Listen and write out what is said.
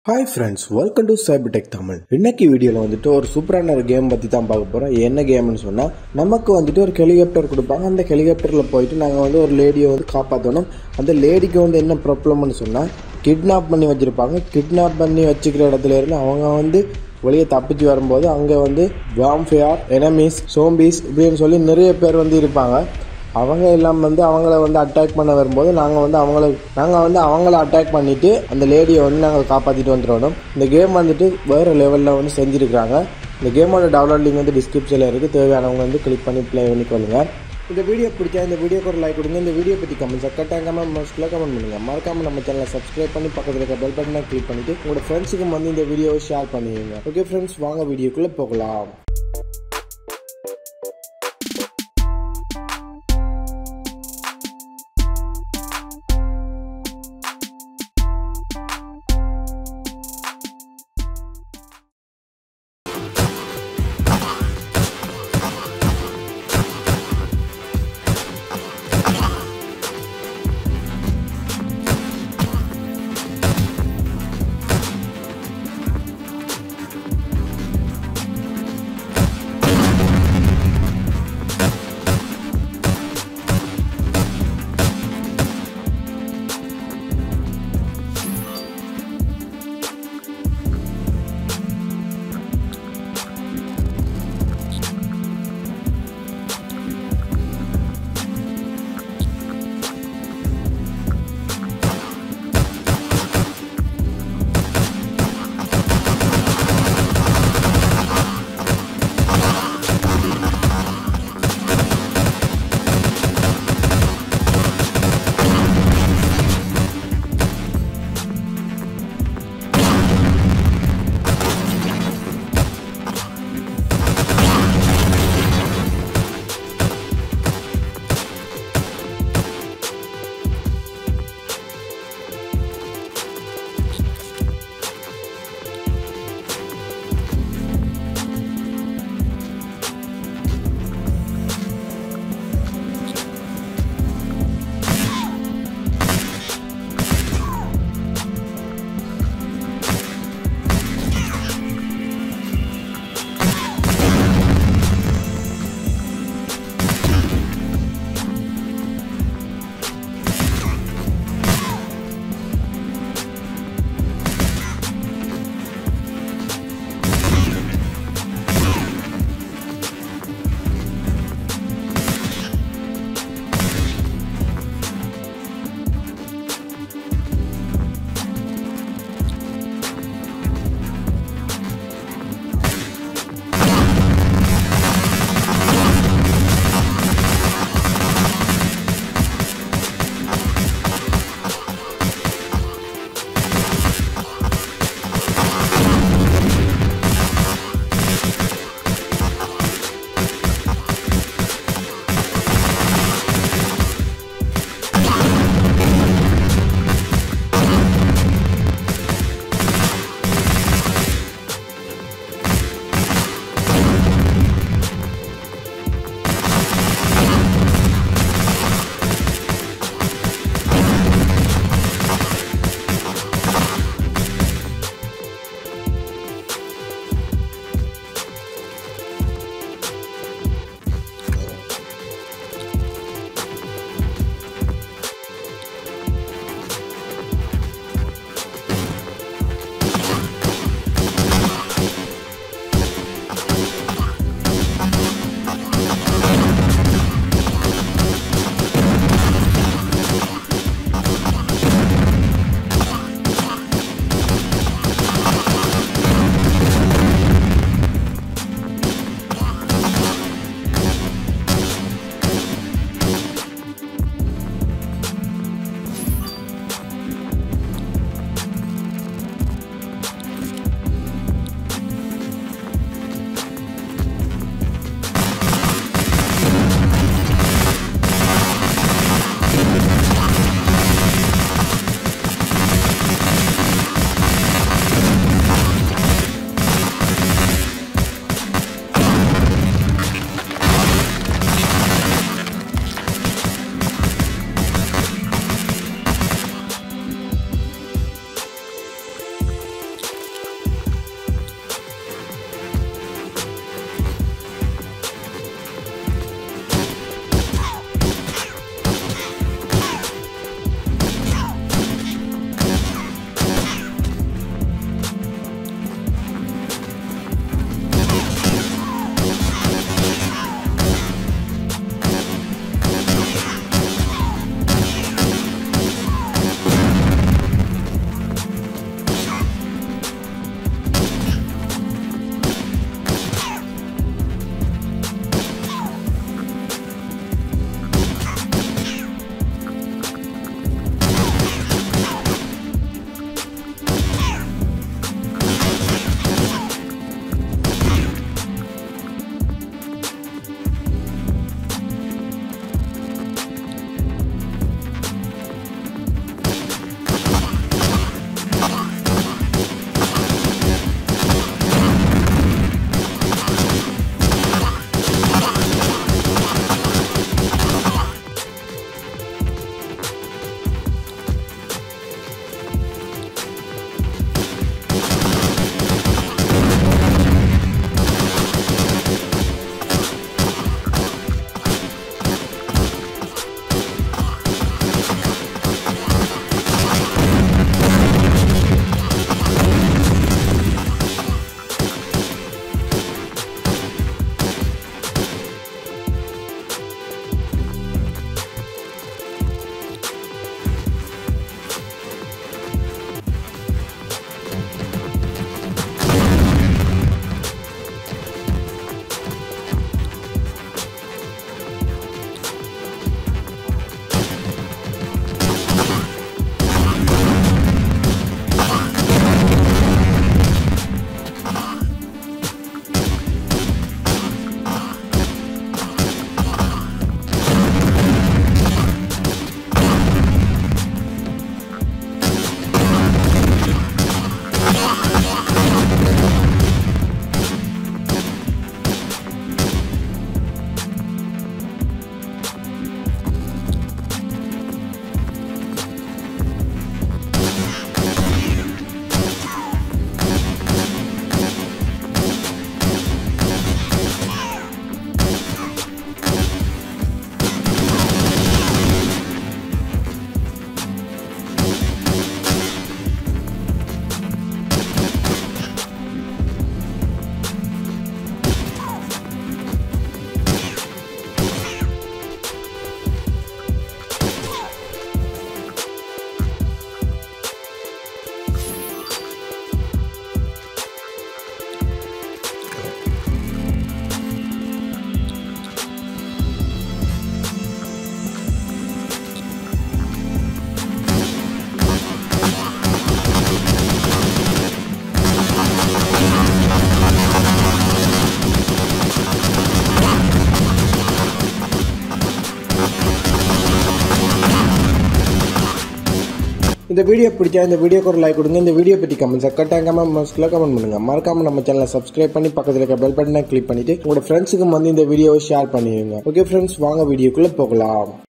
hi friends welcome to Cybertech Tamil இன்னைக்கு வீடியோவில் வந்துட்டு ஒரு சூப்பரான ஒரு கேம் பற்றி தான் பார்க்க போகிறோம் என்ன கேம்னு சொன்னால் நமக்கு வந்துட்டு ஒரு ஹெலிகாப்டர் கொடுப்பாங்க அந்த ஹெலிகாப்டரில் போயிட்டு நாங்கள் வந்து ஒரு லேடியை வந்து காப்பாற்றணும் அந்த லேடிக்கு வந்து என்ன ப்ராப்ளம்னு சொன்னால் கிட்னாப் பண்ணி வச்சுருப்பாங்க கிட்னாப் பண்ணி வச்சுக்கிற இடத்துல இருந்து அவங்க வந்து வெளியே தப்பிச்சு வரும்போது அங்கே வந்து வாம்ஃபேர் எனமீஸ் சோம்பீஸ் இப்படின்னு சொல்லி நிறைய பேர் வந்து இருப்பாங்க அவங்க எல்லாம் வந்து அவங்கள வந்து அட்டாக் பண்ண வரும்போது நாங்கள் வந்து அவங்கள நாங்கள் வந்து அவங்கள அட்டாக் பண்ணிவிட்டு அந்த லேடியை வந்து நாங்கள் காப்பாற்றிட்டு வந்துடணும் இந்த கேம் வந்துட்டு வேறு லெவலில் வந்து செஞ்சுருக்காங்க இந்த கேமோட டவுன்லோட் லிங்க் வந்து டிஸ்கிரிப்ஷனில் இருக்குது தேவையானவங்க வந்து கிளிக் பண்ணி ப்ளே பண்ணிக்கொள்ளுங்க இந்த வீடியோ பிடிச்சா இந்த வீடியோக்கு ஒரு லைக் கொடுங்க இந்த வீடியோ பற்றி கமெண்ட்ஸ் கட்டாயமாக மோஸ்ட்டில் கமெண்ட் பண்ணுங்கள் மறக்காமல் நம்ம சேனலை சப்ஸ்கிரைப் பண்ணி பக்கத்தில் இருக்க பெல் பட்டனை கிளிக் பண்ணிவிட்டு உங்களோட ஃப்ரெண்ட்ஸுக்கும் வந்து இந்த வீடியோவை ஷேர் பண்ணுவீங்க ஓகே ஃப்ரெண்ட்ஸ் வாங்க வீடியோக்குள்ளே போகலாம் இந்த வீடியோ பிடிச்சா இந்த வீடியோக்கு ஒரு லைக் கொடுங்க இந்த வீடியோ பற்றி கமெண்ட்ஸ் கட்டாயம் கமெண்ட் கமெண்ட் பண்ணுங்க மறக்காம நம்ம சேனலை சப்ஸ்கிரைப் பண்ணி பக்கத்தில் இருக்க பெல் பட்டனை கிளிக் பண்ணிட்டு உங்களோட ஃப்ரெண்ட்ஸுக்கு வந்து இந்த வீடியோவை ஷேர் பண்ணிடுங்க ஓகே ஃப்ரெண்ட்ஸ் வாங்க வீடியோக்குள்ள போகலாம்